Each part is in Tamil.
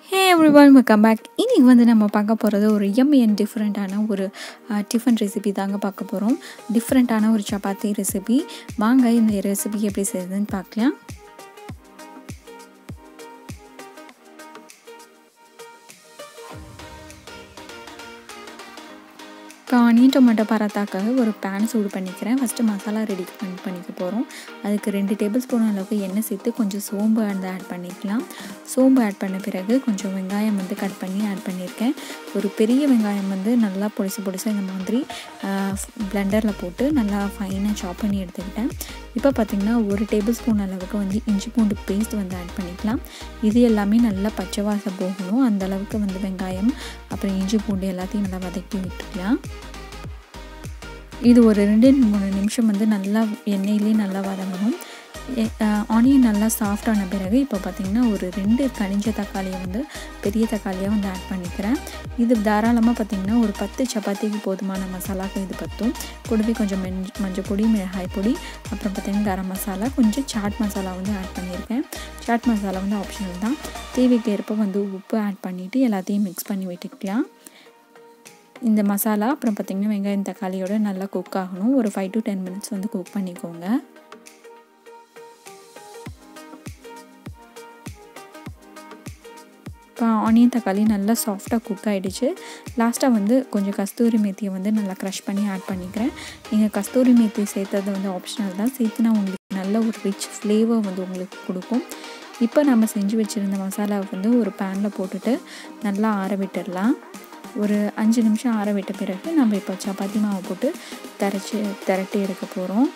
ஹே எவ்ரிவன் வெல்கம் பேக் இன்றைக்கி வந்து நம்ம பார்க்க போகிறது ஒரு எம்மி அண்ட் டிஃப்ரெண்ட்டான ஒரு டிஃபன் ரெசிபி தாங்க பார்க்க போகிறோம் டிஃப்ரெண்ட்டான ஒரு சப்பாத்தி ரெசிபி வாங்க இந்த ரெசிபி எப்படி செய்யுதுன்னு பார்க்கலாம் இப்போ ஆனியன் டொமேட்டோ பராத்தாக்காக ஒரு பேன் சூடு பண்ணிக்கிறேன் ஃபஸ்ட்டு மசாலா ரெடி பண்ணி பண்ணிக்க போகிறோம் அதுக்கு ரெண்டு டேபிள் ஸ்பூன் அளவுக்கு எண்ணெய் சேர்த்து கொஞ்சம் சோம்பு வந்து ஆட் பண்ணிக்கலாம் சோம்பு ஆட் பண்ண பிறகு கொஞ்சம் வெங்காயம் வந்து கட் பண்ணி ஆட் பண்ணியிருக்கேன் ஒரு பெரிய வெங்காயம் வந்து நல்லா பொடிசு பொடிசாக இந்த மாதிரி பிளெண்டரில் போட்டு நல்லா ஃபைனாக சாப் பண்ணி எடுத்துக்கிட்டேன் இப்போ பார்த்திங்கன்னா ஒரு டேபிள் ஸ்பூன் அளவுக்கு வந்து இஞ்சி பூண்டு பேஸ்ட் வந்து ஆட் பண்ணிக்கலாம் இது எல்லாமே நல்லா பச்சை வாசம் போகணும் அந்த அளவுக்கு வந்து வெங்காயம் அப்புறம் இஞ்சி பூண்டு எல்லாத்தையும் நல்லா வதக்கி விட்டுக்கலாம் இது ஒரு ரெண்டு மூணு நிமிஷம் வந்து நல்லா எண்ணெயிலே நல்லா வதங்கணும் ஆனியன் நல்லா சாஃப்டான பிறகு இப்போ பார்த்திங்கன்னா ஒரு ரெண்டு கனிஞ்ச தக்காளியை வந்து பெரிய தக்காளியாக வந்து ஆட் பண்ணிக்கிறேன் இது தாராளமாக பார்த்திங்கன்னா ஒரு பத்து சப்பாத்திக்கு போதுமான மசாலாக்கு இது பற்றும் கூடவே கொஞ்சம் மெஞ்ச் மஞ்சள் பொடி மிளகாய் பொடி அப்புறம் பார்த்திங்கன்னா கரம் மசாலா கொஞ்சம் சாட் மசாலா வந்து ஆட் பண்ணியிருக்கேன் சாட் மசாலா வந்து ஆப்ஷனல் தான் தேவைக்கு ஏற்ப வந்து உப்பு ஆட் பண்ணிவிட்டு எல்லாத்தையும் மிக்ஸ் பண்ணி விட்டுக்கலாம் இந்த மசாலா அப்புறம் பார்த்திங்கன்னா வெங்காயம் தக்காளியோட நல்லா குக் ஆகணும் ஒரு ஃபைவ் டு டென் மினிட்ஸ் வந்து குக் பண்ணிக்கோங்க இப்போ ஆனியன் தக்காளி நல்லா சாஃப்டாக குக் ஆகிடுச்சு லாஸ்ட்டாக வந்து கொஞ்சம் கஸ்தூரி மேத்தியை வந்து நல்லா க்ரஷ் பண்ணி ஆட் பண்ணிக்கிறேன் நீங்கள் கஸ்தூரி மேத்தி சேர்த்தது வந்து ஆப்ஷனல் தான் சேர்த்துனா உங்களுக்கு நல்ல ஒரு ரிச் ஃப்ளேவர் வந்து உங்களுக்கு கொடுக்கும் இப்போ நம்ம செஞ்சு வச்சுருந்த மசாலாவை வந்து ஒரு பேனில் போட்டுட்டு நல்லா ஆற விட்டுடலாம் ஒரு அஞ்சு நிமிஷம் ஆற விட்ட பிறகு நம்ம இப்போ சப்பாத்தி மாவை போட்டு திரச்சி திரட்டி எடுக்க போகிறோம்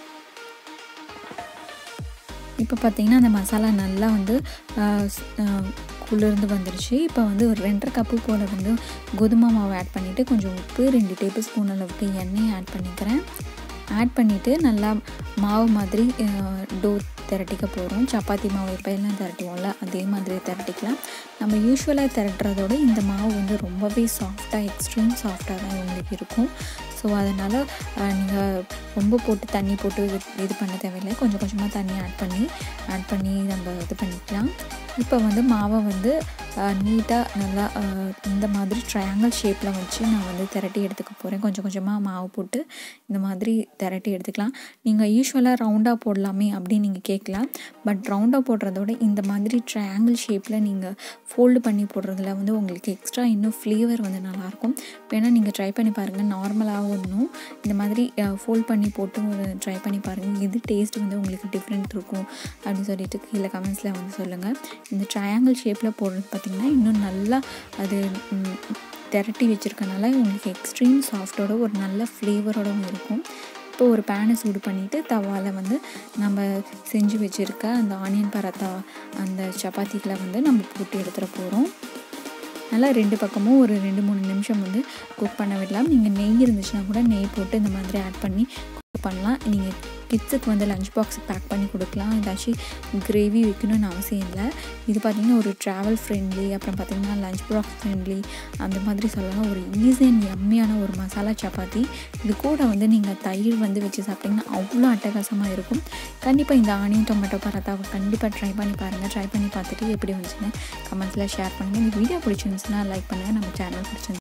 இப்போ பார்த்திங்கன்னா அந்த மசாலா நல்லா வந்து குளிர்ந்து வந்துடுச்சு இப்போ வந்து ஒரு ரெண்டரை கப்பு போல் வந்து கோதுமை மாவு ஆட் பண்ணிவிட்டு கொஞ்சம் உப்பு ரெண்டு டேபிள் ஸ்பூன் அளவுக்கு எண்ணெய் ஆட் பண்ணிக்கிறேன் ஆட் பண்ணிவிட்டு நல்லா மாவு மாதிரி டோ திரட்டிக்க போகிறோம் சப்பாத்தி மாவு எப்போ எல்லாம் திரட்டுவோம்ல அதே மாதிரி திரட்டிக்கலாம் நம்ம யூஸ்வலாக திரட்டுறதோட இந்த மாவு வந்து ரொம்பவே சாஃப்டாக எக்ஸ்ட்ரீம் சாஃப்டாக தான் உங்களுக்கு இருக்கும் ஸோ அதனால் நீங்கள் ரொம்ப போட்டு தண்ணி போட்டு இது இது பண்ண தேவையில்லை கொஞ்சம் கொஞ்சமாக தண்ணி ஆட் பண்ணி ஆட் பண்ணி நம்ம இது பண்ணிக்கலாம் இப்போ வந்து மாவை வந்து நீட்டாக நல்லா இந்த மாதிரி ட்ரையாங்கிள் ஷேப்பில் வச்சு நான் வந்து திரட்டி எடுத்துக்க போகிறேன் கொஞ்சம் கொஞ்சமாக மாவு போட்டு இந்த மாதிரி திரட்டி எடுத்துக்கலாம் நீங்கள் யூஸ்வலாக ரவுண்டாக போடலாமே அப்படின்னு நீங்கள் கேட்கலாம் பட் ரவுண்டாக போடுறதோட இந்த மாதிரி ட்ரையாங்கிள் ஷேப்பில் நீங்கள் ஃபோல்டு பண்ணி போடுறதுல வந்து உங்களுக்கு எக்ஸ்ட்ரா இன்னும் ஃப்ளேவர் வந்து நல்லாயிருக்கும் வேணால் நீங்கள் ட்ரை பண்ணி பாருங்கள் நார்மலாகவும் இன்னும் இந்த மாதிரி ஃபோல்ட் பண்ணி போட்டு ஒரு ட்ரை பண்ணி பாருங்கள் இது டேஸ்ட் வந்து உங்களுக்கு டிஃப்ரெண்ட் இருக்கும் அப்படின்னு சொல்லிட்டு கீழே கமெண்ட்ஸில் வந்து சொல்லுங்கள் இந்த ட்ரையாங்கிள் ஷேப்பில் போடுறது பார்த்திங்கன்னா இன்னும் நல்லா அது திரட்டி வச்சுருக்கனால உங்களுக்கு எக்ஸ்ட்ரீம் சாஃப்டோட ஒரு நல்ல ஃப்ளேவரோடவும் இருக்கும் இப்போ ஒரு பேனை சூடு பண்ணிவிட்டு தவாவில் வந்து நம்ம செஞ்சு வச்சுருக்க அந்த ஆனியன் பராத்தா அந்த சப்பாத்திகளை வந்து நம்ம போட்டு எடுத்துகிட போகிறோம் நல்லா ரெண்டு பக்கமும் ஒரு ரெண்டு மூணு நிமிஷம் வந்து குக் பண்ண விடலாம் நீங்கள் நெய் இருந்துச்சுன்னா கூட நெய் போட்டு இந்த மாதிரி ஆட் பண்ணி குக் பண்ணலாம் நீங்கள் கிட்ஸுக்கு வந்து லஞ்ச் பாக்ஸ் பேக் பண்ணி கொடுக்கலாம் ஏதாச்சும் கிரேவி வைக்கணும்னு அவசியம் இல்லை இது பார்த்திங்கன்னா ஒரு ட்ராவல் ஃப்ரெண்ட்லி அப்புறம் பார்த்திங்கன்னா லஞ்ச் பாக்ஸ் ஃப்ரெண்ட்லி அந்த மாதிரி சொல்லலாம் ஒரு ஈஸி அண்ட் எம்மியான ஒரு மசாலா சப்பாத்தி இது கூட வந்து நீங்கள் தயிர் வந்து வச்சு சாப்பிட்டிங்கன்னா அவ்வளோ அட்டகாசமாக இருக்கும் கண்டிப்பாக இந்த ஆனியன் டொமேட்டோ பராத்தாவை கண்டிப்பாக ட்ரை பண்ணி பாருங்கள் ட்ரை பண்ணி பார்த்துட்டு எப்படி வந்துச்சுன்னு கமெண்ட்ஸில் ஷேர் பண்ணுங்கள் இந்த வீடியோ பிடிச்சிருந்துச்சுன்னா லைக் பண்ணுங்கள் நம்ம சேனல் பிடிச்சிருந்து